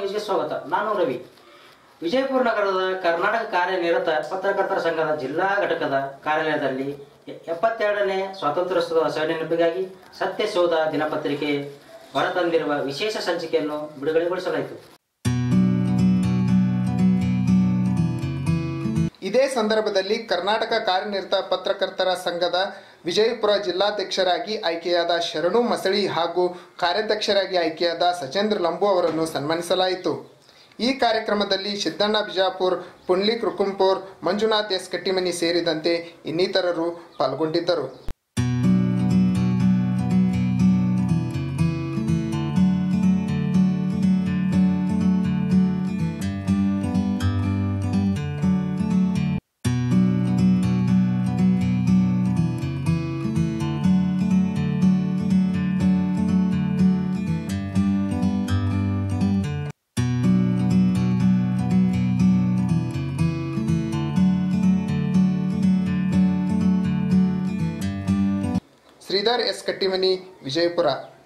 ನ್ಯೂಸ್ಗೆ ಸ್ವಾಗತ ನಾನು ರವಿ ವಿಜಯಪುರ ನಗರದ ಕರ್ನಾಟಕ ಕಾರ್ಯನಿರತ ಪತ್ರಕರ್ತರ ಸಂಘದ ಜಿಲ್ಲಾ ಘಟಕದ ಕಾರ್ಯಾಲಯದಲ್ಲಿ ಎ- ಎಪ್ಪತ್ತೆರಡನೇ ಸ್ವಾತಂತ್ರ್ಯೋತ್ಸವ ಸವಿನೆನಪಿಗಾಗಿ ಸತ್ಯಶೋಧ ದಿನಪತ್ರಿಕೆ ಹೊರತಂದಿರುವ ವಿಶೇಷ ಸಂಚಿಕೆಯನ್ನು ಬಿಡುಗಡೆಗೊಳಿಸಲಾಯಿತು ಇದೇ ಸಂದರ್ಭದಲ್ಲಿ ಕರ್ನಾಟಕ ಕಾರ್ಯನಿರತ ಪತ್ರಕರ್ತರ ಸಂಘದ ವಿಜಯಪುರ ಜಿಲ್ಲಾಧ್ಯಕ್ಷರಾಗಿ ಆಯ್ಕೆಯಾದ ಶರಣು ಮಸಳಿ ಹಾಗೂ ಕಾರ್ಯಾಧ್ಯಕ್ಷರಾಗಿ ಆಯ್ಕೆಯಾದ ಸಚೇಂದ್ರ ಲಂಬು ಅವರನ್ನು ಸನ್ಮಾನಿಸಲಾಯಿತು ಈ ಕಾರ್ಯಕ್ರಮದಲ್ಲಿ ಸಿದ್ದಣ್ಣ ಬಿಜಾಪುರ್ ಪುಂಡ್ಲಿಕ್ ರುಕುಂಪುರ್ ಮಂಜುನಾಥ್ ಎಸ್ ಕಟ್ಟಿಮನಿ ಸೇರಿದಂತೆ ಇನ್ನಿತರರು ಪಾಲ್ಗೊಂಡಿದ್ದರು ಶ್ರೀಧರ್ ಎಸ್ ಕಟ್ಟಿಮನಿ ವಿಜಯಪುರ